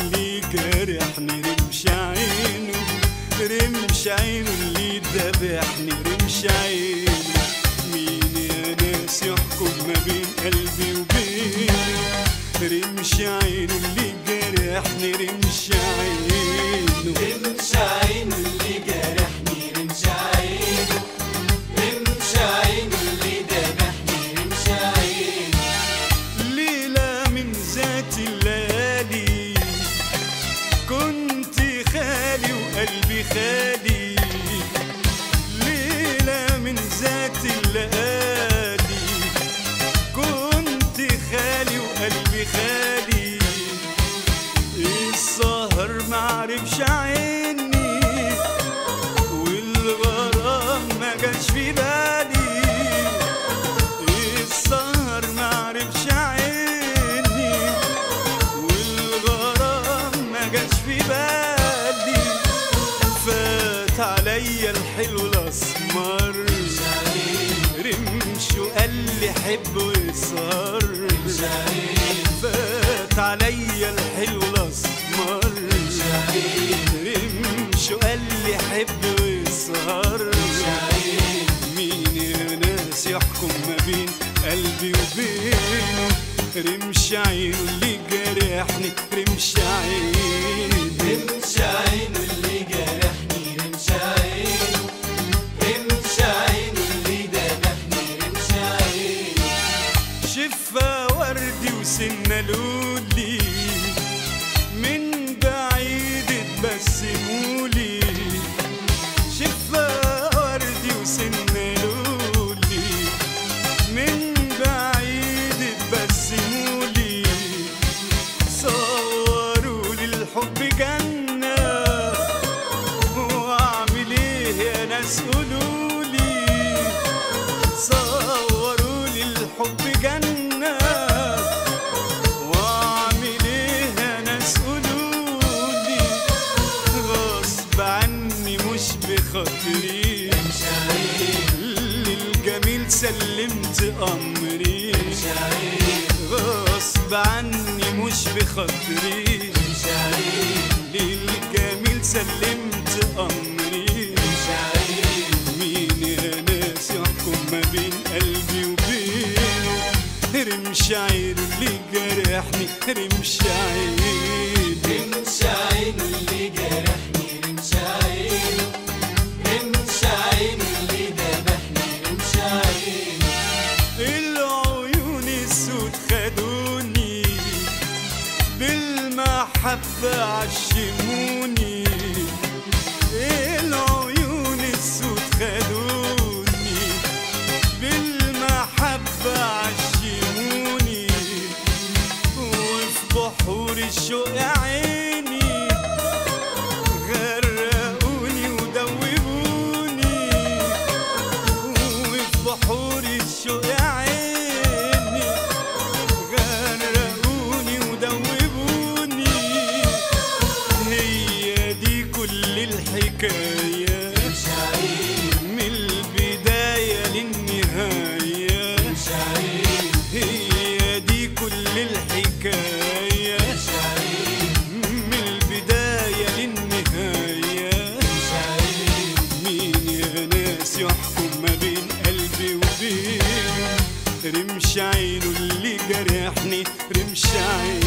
اللي جرحني رمش عينه رمش عينه اللي ذبحني رمش عينه مين يا ناس يحكم ما بين قلبي وبينه رمش عينه اللي جرحني رمش عينه رمش عينه اللي جرحني رمش عينه رمش عينه اللي ذبحني رمش عينه ليلة من ذات الليالي كنت خالي وقلبي خالي ليلة من ذات الليالي كنت خالي وقلبي خالي السهر معرفش عيني والغرام ما جاش في بالي السهر معرفش عيني والغرام ما جاش في بالي فات عليا الحلو الاسمر رمش وقال لي حب واسهر فات عليا الحلو الاسمر رمش وقال لي حب واسهر مين يا ناس يحكم ما بين قلبي وبينه رمش عينه اللي جرحني رمش عينه رمش عينه اللي جرحني رمش عينه رمش عينه اللي ذبحني رمش عينه شفا وردي وسنة لولي من بعيد تبسمولي شفا وردي وسنة لولي من بعيد تبسمولي صوروا لي الحب جنة واعمل ايه يا ناس قولولي صوروا لي الحب جنة واعمل ايه يا ناس قولولي غصب عني مش بخاطري رمش عينه للجميل سلمت امري رمش عينه غصب عني مش بخاطري رمش عينه للجميل سلمت امري رمش عينه مين يا ناس يحكم ما بين قلبي وبينه رمش عينه اللي جرحني رمش عينه رمش عينه اللي جرحني رمش عينه رمش عينه اللي ذبحني رمش عينه العيون السود خدوني بالمحبة عشموني العيون السود خدوني بالمحبة عشموني وفي بحور الشوق يا عيني غرقوني ودوبوني وفي بحور الشوق يا عيني غرقوني ودوبوني هي دي كل الحكاية رمش عينه من البداية للنهاية رمش عينه هي دي كل الحكاية رمش عينه من البداية للنهاية رمش عينه مين يا ناس يحكم ما بين قلبي وبينه رمش عينه اللي جرحني رمش عينه